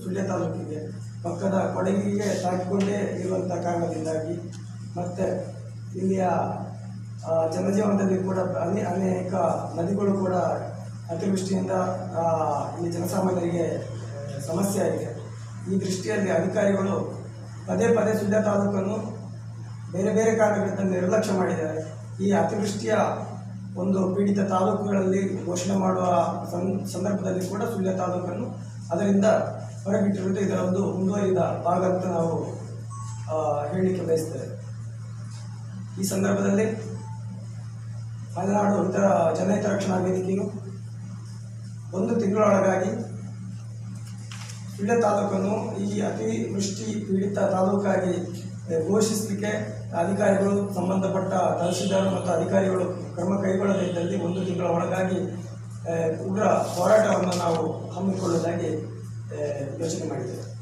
ಸುಳ್ಯ ತಾಲೂಕಿಗೆ ಪಕ್ಕದ ಕೊಡಗಿಗೆ ತಾಕಿಕೊಂಡೇ ಇರುವಂಥ ಕಾರಣದಿಂದಾಗಿ ಮತ್ತು ಇಲ್ಲಿಯ ಆ, ಜನಜೀವನದಲ್ಲಿ ಕೂಡ ಅನೇ ಅನೇಕ ನದಿಗಳು ಕೂಡ ಅತಿವೃಷ್ಟಿಯಿಂದ ಆ, ಇಲ್ಲಿ ಜನಸಾಮಾನ್ಯರಿಗೆ ಆ, ಸಮಸ್ಯೆ ಆಗಿದೆ ಈ ದೃಷ್ಟಿಯಲ್ಲಿ ಅಧಿಕಾರಿಗಳು ಪದೇ ಪದೇ ಸುಳ್ಯ ತಾಲೂಕನ್ನು ಬೇರೆ ಬೇರೆ ಕಾರಣಗಳಿಂದ ನಿರ್ಲಕ್ಷ್ಯ ಮಾಡಿದ್ದಾರೆ ಈ ಅತಿವೃಷ್ಟಿಯ ಒಂದು ಪೀಡಿತ ತಾಲೂಕುಗಳಲ್ಲಿ ಘೋಷಣೆ ಮಾಡುವ ಸಂ- ಸಂದರ್ಭದಲ್ಲಿ ಕೂಡ ಸುಳ್ಯ ತಾಲೂಕನ್ನು ಅದರಿಂದ ಹೊರಗಿಟ್ಟಿರುವುದು ಇದರ ಒಂದು ಮುಂದುವರಿದ ಭಾಗ ಅಂತ ನಾವು ಆ, ಹೇಳಲಿಕ್ಕೆ ಬಯಸ್ತೇವೆ ಈ ಸಂದರ್ಭದಲ್ಲಿ ಮಲೆನಾಡು ಇತರ ಜನಹಿತ ರಕ್ಷಣಾ ವೇದಿಕೆಯು ಒಂದು ತಿಂಗಳೊಳಗಾಗಿ ಸುಳ್ಯ ತಾಲೂಕನ್ನು ಈ ಅತಿವೃಷ್ಟಿ ಪೀಡಿತ ತಾಲೂಕಾಗಿ ಆ, ಘೋಷಿಸಲಿಕ್ಕೆ ಅಧಿಕಾರಿಗಳು ಸಂಬಂಧಪಟ್ಟ ತಹಸೀಲ್ದಾರ್ ಮತ್ತು ಅಧಿಕಾರಿಗಳು ಕ್ರಮ ಕೈಗೊಳ್ಳದಿದ್ದಲ್ಲಿ ಒಂದು ತಿಂಗಳ ಒಳಗಾಗಿ ಆ, ಉಗ್ರ ಹೋರಾಟವನ್ನು ನಾವು ಹಮ್ಮಿಕೊಳ್ಳುವುದಾಗಿ ಆ, ಯೋಚನೆ ಮಾಡಿದ್ದೇವೆ